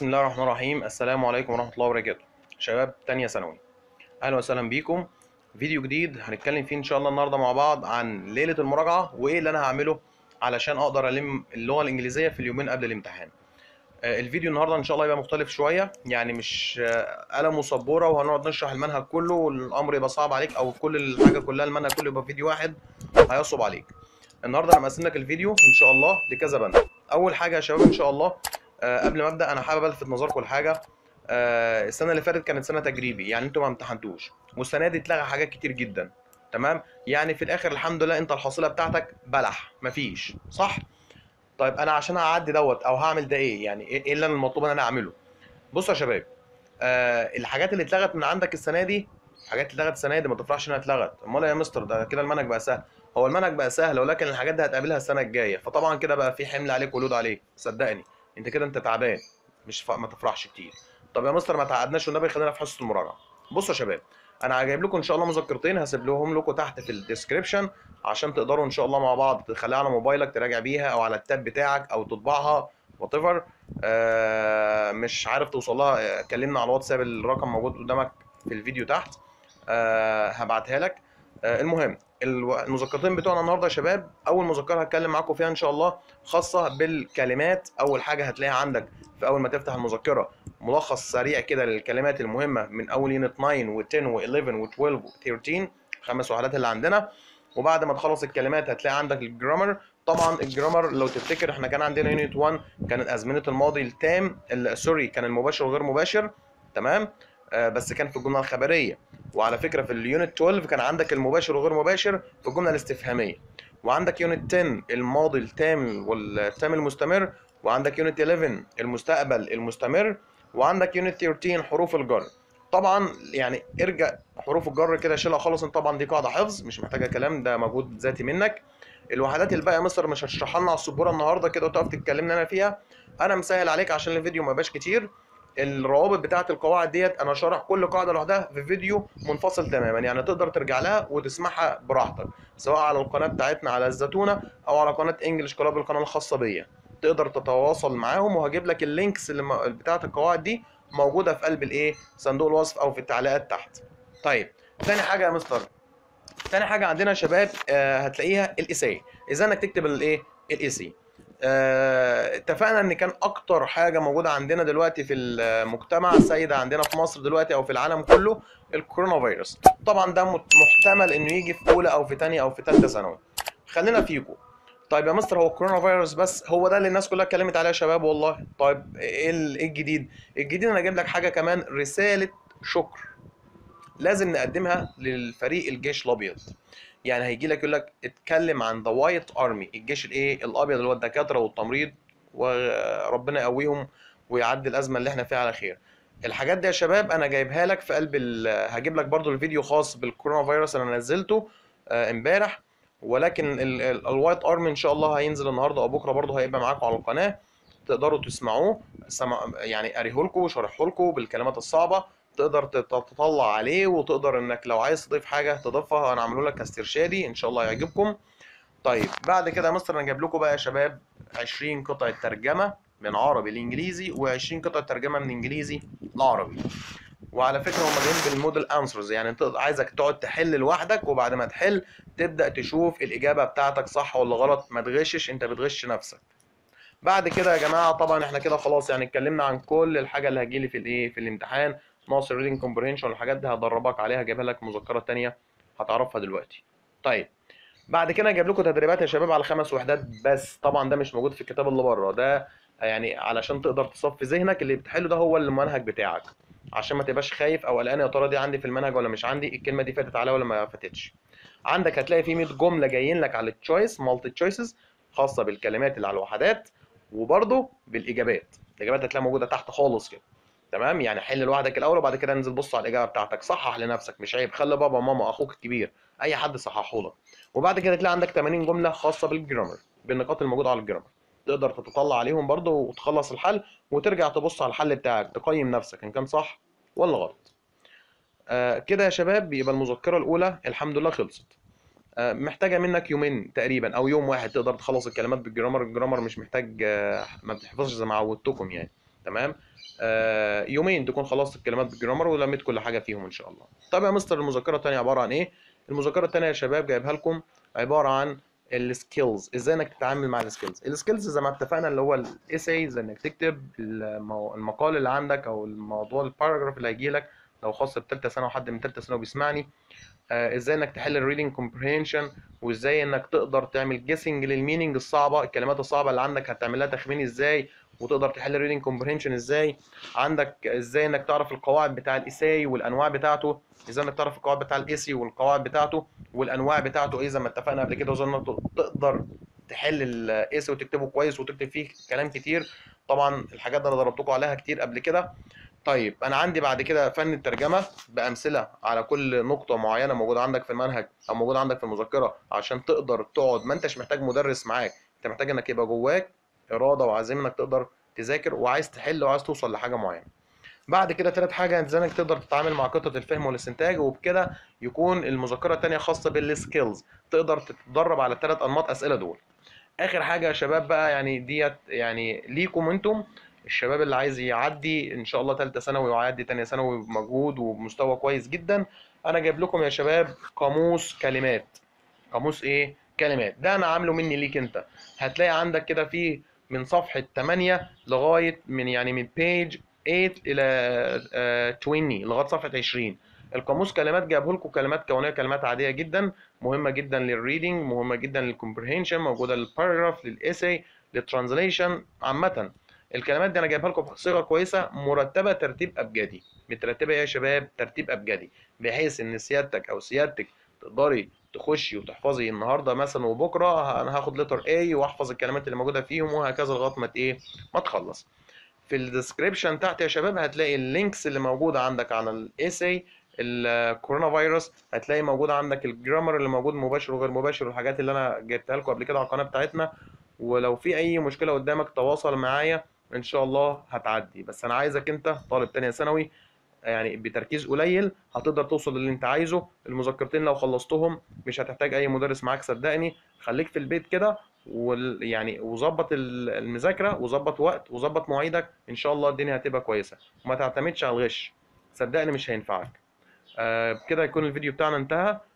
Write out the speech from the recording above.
بسم الله الرحمن الرحيم السلام عليكم ورحمة الله وبركاته شباب تانية ثانوي أهلا وسهلا بيكم فيديو جديد هنتكلم فيه إن شاء الله النهاردة مع بعض عن ليلة المراجعة وإيه اللي أنا هعمله علشان أقدر ألم اللغة الإنجليزية في اليومين قبل الامتحان آه، الفيديو النهاردة إن شاء الله يبقى مختلف شوية يعني مش آه، قلم وسبورة وهنقعد نشرح المنهج كله والأمر يبقى صعب عليك أو كل الحاجة كلها المنهج كله يبقى فيديو واحد هيصعب عليك النهارده انا مقسم لك الفيديو ان شاء الله لكذا بند اول حاجه يا شباب ان شاء الله آه، قبل ما ابدا انا حابب الفت نظركم لحاجه آه، السنه اللي فاتت كانت سنه تجريبي يعني انتوا ما امتحنتوش والسنه دي اتلغى حاجات كتير جدا تمام يعني في الاخر الحمد لله انت الحصيله بتاعتك بلح مفيش صح طيب انا عشان اعدي دوت او هعمل ده ايه يعني ايه إيه اللي انا المطلوب ان انا اعمله بصوا يا شباب آه الحاجات اللي اتلغت من عندك السنه دي الحاجات اللي اتلغت السنه دي ما تفرحش انها اتلغت امال يا مستر ده كده المنهج بقى سهل هو المنهج بقى سهل ولكن الحاجات دي هتقابلها السنه الجايه فطبعا كده بقى في حمل عليك ولود عليك صدقني انت كده انت تعبان مش ف... ما تفرحش كتير طب يا مستر ما تعقدناش والنبي خلينا في حصه المراجعه بصوا يا شباب انا جايب لكم ان شاء الله مذكرتين هسيب لهم لكم تحت في الديسكربشن عشان تقدروا ان شاء الله مع بعض تخليها على موبايلك تراجع بيها او على التاب بتاعك او تطبعها وات ايفر آه مش عارف توصل لها آه، كلمنا على الواتساب الرقم موجود قدامك في الفيديو تحت آه هبعتها لك آه المهم الو- المذكرتين بتوعنا النهارده يا شباب اول مذكره هتكلم معاكم فيها ان شاء الله خاصه بالكلمات اول حاجه هتلاقيها عندك في اول ما تفتح المذكره ملخص سريع كده للكلمات المهمه من اول يونت 9 و10 و11 و12 و13 خمس وحدات اللي عندنا وبعد ما تخلص الكلمات هتلاقي عندك الجرامر طبعا الجرامر لو تفتكر احنا كان عندنا يونت 1 كانت ازمنه الماضي التام ال- سوري كان المباشر وغير مباشر تمام آه بس كان في الجمله الخبريه وعلى فكره في اليونت 12 كان عندك المباشر وغير مباشر في الجمله الاستفهاميه وعندك يونت 10 الماضي التام والتام المستمر وعندك يونت 11 المستقبل المستمر وعندك يونت 13 حروف الجر طبعا يعني ارجع حروف الجر كده شيلها خالص انت طبعا دي قاعده حفظ مش محتاجه كلام ده مجهود ذاتي منك الوحدات الباقيه مصر مش هتشرحها لنا على السبوره النهارده كده وتقف تتكلمنا انا فيها انا مسهل عليك عشان الفيديو ما يبقاش كتير الروابط بتاعه القواعد ديت انا شارح كل قاعده لوحدها في فيديو منفصل تماما يعني تقدر ترجع لها وتسمعها براحتك سواء على القناه بتاعتنا على الزتونه او على قناه انجلش كلاب القناه الخاصه بيا تقدر تتواصل معاهم وهجيب لك اللينكس اللي م- بتاعه القواعد دي موجوده في قلب الايه صندوق الوصف او في التعليقات تحت طيب تاني حاجه يا مستر تاني حاجه عندنا يا شباب آه هتلاقيها الاساي ازاي انك تكتب الايه الاساي آه، اتفقنا ان كان اكتر حاجه موجوده عندنا دلوقتي في المجتمع السيده عندنا في مصر دلوقتي او في العالم كله الكورونا فيروس طبعا ده مت- محتمل انه يجي في اولى او في تانية او في تالتة ثانوي خلينا فيكم طيب يا مستر هو الكورونا فيروس بس هو ده اللي الناس كلها اتكلمت عليه يا شباب والله طيب ايه ال- إيه الجديد الجديد انا اجيب لك حاجه كمان رساله شكر لازم نقدمها للفريق الجيش الابيض يعني هيجي لك يقول لك اتكلم عن ذا وايت ارمي الجيش الايه الابيض اللي هو الدكاتره والتمريض وربنا يقويهم ويعدي الازمه اللي احنا فيها على خير الحاجات دي يا شباب انا جايبها لك في قلب ال- هجيب لك برضو الفيديو خاص بالكورونا فيروس اللي انا نزلته آه، امبارح ولكن ال- ال- الوايت ارمي ان شاء الله هينزل النهارده او بكره برضو هيبقى معاكم على القناه تقدروا تسمعوه سمع يعني اريه لكم وشرحه لكم بالكلمات الصعبه تقدر تت- تطلع عليه وتقدر انك لو عايز تضيف حاجه تضيفها انا عامله لك كاسترشادي ان شاء الله يعجبكم طيب بعد كده يا مستر انا جايب لكم بقى يا شباب 20 قطعه ترجمه من عربي لانجليزي و20 قطعه ترجمه من انجليزي لعربي وعلى فكره هم جايين بالموديل انسرز يعني انت عايزك تقعد تحل لوحدك وبعد ما تحل تبدا تشوف الاجابه بتاعتك صح ولا غلط ما تغشش انت بتغش نفسك بعد كده يا جماعه طبعا احنا كده خلاص يعني اتكلمنا عن كل الحاجه اللي هتجيلي في الايه في الامتحان ناقص الريدنج كومبريهنشن والحاجات دي هدربك عليها جايبها لك مذكره تانية هتعرفها دلوقتي طيب بعد كده جايب لكم تدريبات يا شباب على خمس وحدات بس طبعا ده مش موجود في الكتاب اللي بره ده يعني علشان تقدر تصفي ذهنك اللي بتحله ده هو المنهج بتاعك عشان ما تبقاش خايف او قلقان يا ترى دي عندي في المنهج ولا مش عندي الكلمه دي فاتت عليا ولا ما فاتتش عندك هتلاقي في 100 جمله جايين لك على التشويس مالتي تشويسز خاصه بالكلمات اللي على الوحدات وبرضه بالاجابات الاجابات هتلاقيها موجوده تحت خالص كده تمام يعني حل لوحدك الاول وبعد كده انزل بص على الاجابه بتاعتك صحح لنفسك مش عيب خلي بابا ماما اخوك الكبير اي حد يصححه لك وبعد كده تلاقي عندك 80 جمله خاصه بالجرامر بالنقاط الموجوده على الجرامر تقدر تتطلع عليهم برضه وتخلص الحل وترجع تبص على الحل بتاعك تقيم نفسك ان كان صح ولا غلط آه كده يا شباب يبقى المذكره الاولى الحمد لله خلصت آه، محتاجه منك يومين تقريبا او يوم واحد تقدر تخلص الكلمات بالجرامر الجرامر مش محتاج آه، ما بتحفظش زي ما عودتكم يعني تمام آه يومين تكون خلصت الكلمات بالجرامر ولميت كل حاجه فيهم ان شاء الله طب يا مستر المذكره الثانيه عباره عن ايه المذكره الثانيه يا شباب جايبها لكم عباره عن السكيلز ازاي انك تتعامل مع السكيلز السكيلز زي ما اتفقنا اللي هو الايسايز انك تكتب المو- المقال اللي عندك او الموضوع الباراجراف اللي هيجي لك لو خاص بثالثه سنه وحد من ثالثه سنه بيسمعني آه، ازاي انك تحل الريدنج كومبريهنشن وازاي انك تقدر تعمل جيسنج للميننج الصعبه الكلمات الصعبه اللي عندك هتعملها تخمين ازاي وتقدر تحل الريدنج كومبريهنشن ازاي عندك ازاي انك تعرف القواعد بتاع الايساي والانواع بتاعته ازاي انك تعرف القواعد بتاع الايسي والقواعد بتاعته والانواع بتاعته ايه زي ما اتفقنا قبل كده وازاي انك تقدر تحل الايسي وتكتبه كويس وتكتب فيه كلام كتير طبعا الحاجات دي انا ضربتكم عليها كتير قبل كده طيب انا عندي بعد كده فن الترجمه بامثله على كل نقطه معينه موجوده عندك في المنهج او موجوده عندك في المذكره عشان تقدر تقعد ما انتش محتاج مدرس معاك انت محتاج انك يبقى جواك اراده وعزيمه انك تقدر تذاكر وعايز تحل وعايز توصل لحاجه معينه بعد كده تالت حاجه ازاي انك تقدر تتعامل مع قطه الفهم والاستنتاج وبكده يكون المذكره الثانيه خاصه بالسكيلز تقدر تتدرب على الثلاث انماط اسئله دول اخر حاجه يا شباب بقى يعني ديت يعني ليكم انتم الشباب اللي عايز يعدي ان شاء الله ثالثه ثانوي ويعدي ثانيه ثانوي بمجهود وبمستوى كويس جدا انا جايب لكم يا شباب قاموس كلمات قاموس ايه كلمات ده انا عامله مني ليك انت هتلاقي عندك كده فيه من صفحه 8 لغايه من يعني من بيج 8 الى آه، 20 لغايه صفحه 20 القاموس كلمات جايبه لكم كلمات كونيه كلمات عاديه جدا مهمه جدا للريدنج مهمه جدا للكومبريهنشن موجوده للباراجراف للايساي للترانزليشن عامه الكلمات دي انا جايبها لكم بصيغه كويسه مرتبه ترتيب ابجدي مترتبه يا شباب ترتيب ابجدي بحيث ان سيادتك او سيادتك تقدري تخشي وتحفظي النهارده مثلا وبكره انا هاخد لتر A واحفظ الكلمات اللي موجوده فيهم وهكذا لغايه ما ايه ما تخلص في الديسكريبشن تحت يا شباب هتلاقي اللينكس اللي موجوده عندك على الايساي الكورونا فيروس هتلاقي موجود عندك الجرامر اللي موجود مباشر وغير مباشر والحاجات اللي انا جبتها لكم قبل كده على القناه بتاعتنا ولو في اي مشكله قدامك تواصل معايا ان شاء الله هتعدي بس انا عايزك انت طالب تانية ثانوي يعني بتركيز قليل هتقدر توصل للي انت عايزه المذكرتين لو خلصتهم مش هتحتاج اي مدرس معاك صدقني خليك في البيت كده وال يعني وظبط ال- المذاكره وظبط وقت وظبط مواعيدك ان شاء الله الدنيا هتبقى كويسه وما تعتمدش على الغش صدقني مش هينفعك آه كده يكون الفيديو بتاعنا انتهى